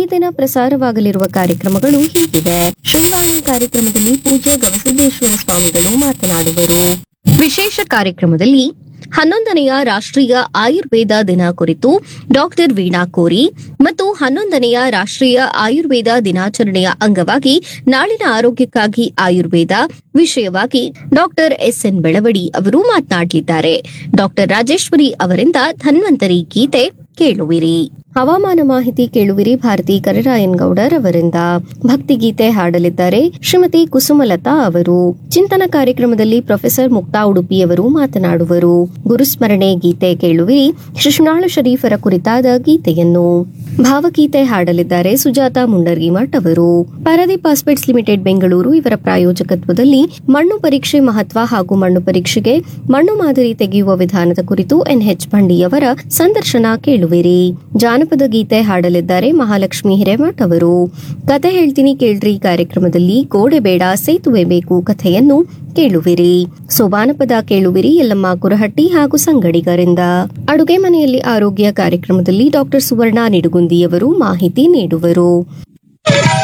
ದಿನ ಪ್ರಸಾರವಾಗಲಿರುವ ಕಾರ್ಯಕ್ರಮಗಳು ಹೀಗಿವೆ ಶ್ರೀವಾಣಿ ಕಾರ್ಯಕ್ರಮದಲ್ಲಿ ಪೂಜ್ಯ ಗವಿಸಿದ್ದೇಶ್ವರ ಸ್ವಾಮಿಗಳು ಮಾತನಾಡುವರು ವಿಶೇಷ ಕಾರ್ಯಕ್ರಮದಲ್ಲಿ ಹನ್ನೊಂದನೆಯ ರಾಷ್ಟ್ರೀಯ ಆಯುರ್ವೇದ ದಿನ ಕುರಿತು ಡಾಕ್ಟರ್ ವೀಣಾ ಕೋರಿ ಮತ್ತು ಹನ್ನೊಂದನೆಯ ರಾಷ್ಟ್ರೀಯ ಆಯುರ್ವೇದ ದಿನಾಚರಣೆಯ ಅಂಗವಾಗಿ ನಾಳಿನ ಆರೋಗ್ಯಕ್ಕಾಗಿ ಆಯುರ್ವೇದ ವಿಷಯವಾಗಿ ಡಾಕ್ಟರ್ ಎಸ್ಎನ್ ಬೆಳವಡಿ ಅವರು ಮಾತನಾಡಲಿದ್ದಾರೆ ಡಾಕ್ಟರ್ ರಾಜೇಶ್ವರಿ ಅವರಿಂದ ಧನ್ವಂತರಿ ಗೀತೆ ಕೇಳುವಿರಿ ಹವಾಮಾನ ಮಾಹಿತಿ ಕೇಳುವಿರಿ ಭಾರತಿ ಕರಿರಾಯನ್ ಗೌಡರ್ ಅವರಿಂದ ಭಕ್ತಿಗೀತೆ ಹಾಡಲಿದ್ದಾರೆ ಶ್ರೀಮತಿ ಕುಸುಮಲತಾ ಅವರು ಚಿಂತನ ಕಾರ್ಯಕ್ರಮದಲ್ಲಿ ಪ್ರೊಫೆಸರ್ ಮುಕ್ತಾ ಉಡುಪಿಯವರು ಮಾತನಾಡುವರು ಗುರುಸ್ಮರಣೆ ಗೀತೆ ಕೇಳುವಿರಿ ಶಿಶುನಾಳ ಶರೀಫರ ಕುರಿತಾದ ಗೀತೆಯನ್ನು ಭಾವಗೀತೆ ಹಾಡಲಿದ್ದಾರೆ ಸುಜಾತ ಮುಂಡರ್ಗಿಮಠ್ ಅವರು ಪಾರಾದೀಪ್ ಹಾಸ್ಪಿಟ್ಸ್ ಲಿಮಿಟೆಡ್ ಬೆಂಗಳೂರು ಇವರ ಪ್ರಾಯೋಜಕತ್ವದಲ್ಲಿ ಮಣ್ಣು ಪರೀಕ್ಷೆ ಮಹತ್ವ ಹಾಗೂ ಮಣ್ಣು ಪರೀಕ್ಷೆಗೆ ಮಣ್ಣು ಮಾದರಿ ತೆಗೆಯುವ ವಿಧಾನದ ಕುರಿತು ಎನ್ಎಚ್ ಬಂಡಿಯವರ ಸಂದರ್ಶನ ಕೇಳುವಿರಿ ಜಾನಪದ ಗೀತೆ ಹಾಡಲಿದ್ದಾರೆ ಮಹಾಲಕ್ಷ್ಮಿ ಹಿರೇಮಠ್ ಅವರು ಕತೆ ಹೇಳ್ತೀನಿ ಕೇಳ್ರಿ ಕಾರ್ಯಕ್ರಮದಲ್ಲಿ ಗೋಡೆ ಬೇಡ ಸೇತುವೆ ಬೇಕು ಕಥೆಯನ್ನು ಕೇಳುವಿರಿ ಸೋಬಾನಪದ ಕೇಳುವಿರಿ ಯಲ್ಲಮ್ಮ ಕುರಹಟ್ಟಿ ಹಾಗೂ ಸಂಗಡಿಗರಿಂದ ಅಡುಗೆ ಮನೆಯಲ್ಲಿ ಆರೋಗ್ಯ ಕಾರ್ಯಕ್ರಮದಲ್ಲಿ ಡಾಕ್ಟರ್ ಸುವರ್ಣ ನಿಡುಗುಂದಿಯವರು ಮಾಹಿತಿ ನೀಡುವರು